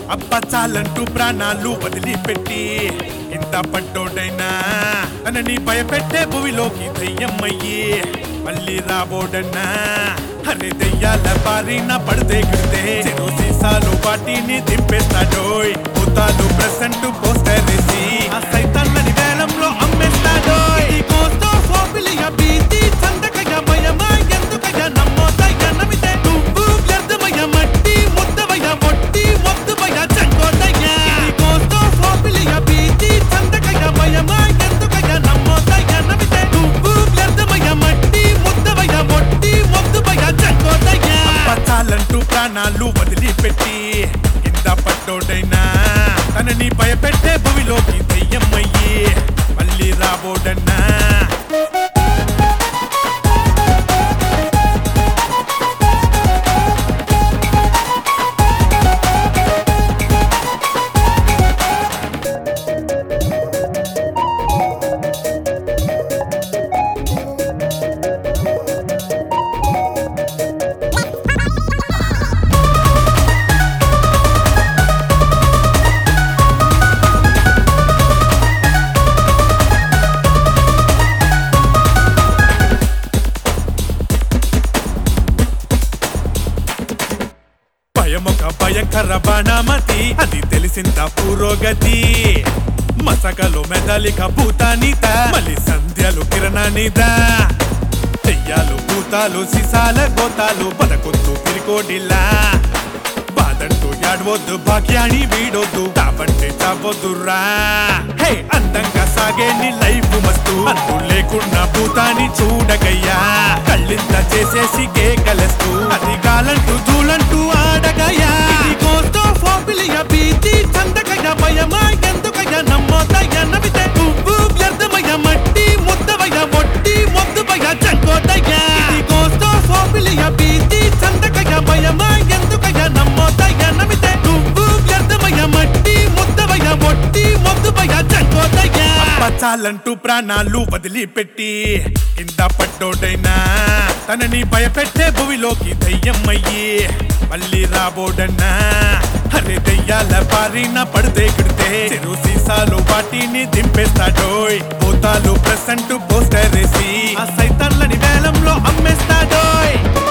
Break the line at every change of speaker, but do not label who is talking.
అబ్బ చాలంటూ ప్రాణాలు వదిలిపెట్టి ఇంత పట్టోడైనా తనని భయపెట్టే భూమిలోకి దయ్యమ్మయ్యి మళ్ళీ రాబోడన్నా అరే దెయ్యాల బారిన పడితే గిడితే చెరు సీసాలు వాటిని దింపేస్తాడోయ్ భూతాలు ప్రెసెంట్ పోస్టర్ వేసి ఆ సైతాన్లని వేలంలో అమ్మేస్తాడోయ్ ఈ కోస్తో ఫోబిలియ భీతి చందకయ భయమా ఎందుకయ నమ్మోదయ నమితే నువ్వు వ్యర్థమయ మట్టి ముద్దవయ మొట్టి మొద్దువయ చంకోదయ ఈ కోస్తో ఫోబిలియ భీతి చందకయ భయమా ఎందుకయ నమ్మోదయ నమితే నువ్వు వ్యర్థమయ మట్టి ముద్దవయ మొట్టి మొద్దువయ చంకోదయ చాలంటూ ప్రాణాలు వదిలిపెట్టి కింద పట్టోడైనా తనని భయపెట్టే భూమిలోకి దయ్యమ్మయ్యి మళ్ళీ రాబోడన్నా భయమొక భయంకర బాణమతి అది తెలిసింత పురోగతి మసకలు మెదలిక భూతానిత మళ్ళీ సంధ్యలు కిరణానిద దెయ్యాలు భూతాలు సిసాల గోతాలు పదకొద్దు పిరికోడిలా బాదంటూ యాడవద్దు భాగ్యాన్ని వీడొద్దు తాపంటే చావద్దురా హే అందంగా సాగే నీ లైఫ్ మస్తు అంతు లేకుండా భూతాన్ని చూడగయ్యా కళ్ళింత చేసేసి కేకలేస్తూ అది కాలంటూ దూలంటూ ఆడగయ్యా ఇది కోస్తో ఫోబిలియ భీతి చందకయ్య భయమా ఎందుకయ్య నమ్మోదయ్య నవితే నువ్వు వ్యర్థమయ్య మట్టి ముద్దవయ్య మొట్టి మొద్దువయ్య చంకోదయ్య ఇది కోస్తో ఫోబిలియ భీతి చందకయ్య భయమా ఎందుకయ్య నమ్మోదయ్య నవితే నువ్వు వ్యర్థమయ్య మట్టి ముద్దవయ్య మొట్టి మొద్దువయ్య చంకోదయ్య చాలంటూ ప్రాణాలు వదిలిపెట్టి కింద పట్టోడైనా తనని భయపెట్టే భూమిలోకి దయ్యమ్మయ్యి మళ్ళీ రాబోడన్నా అరే దయ్యాల బారిన పడితే గిడితే చెరు సీసాలు వాటిని దింపేస్తాడోయ్ భూతాలు ప్రెసెంట్ పోస్టర్ వేసి ఆ సైతాన్లని వేలంలో అమ్మేస్తాడోయ్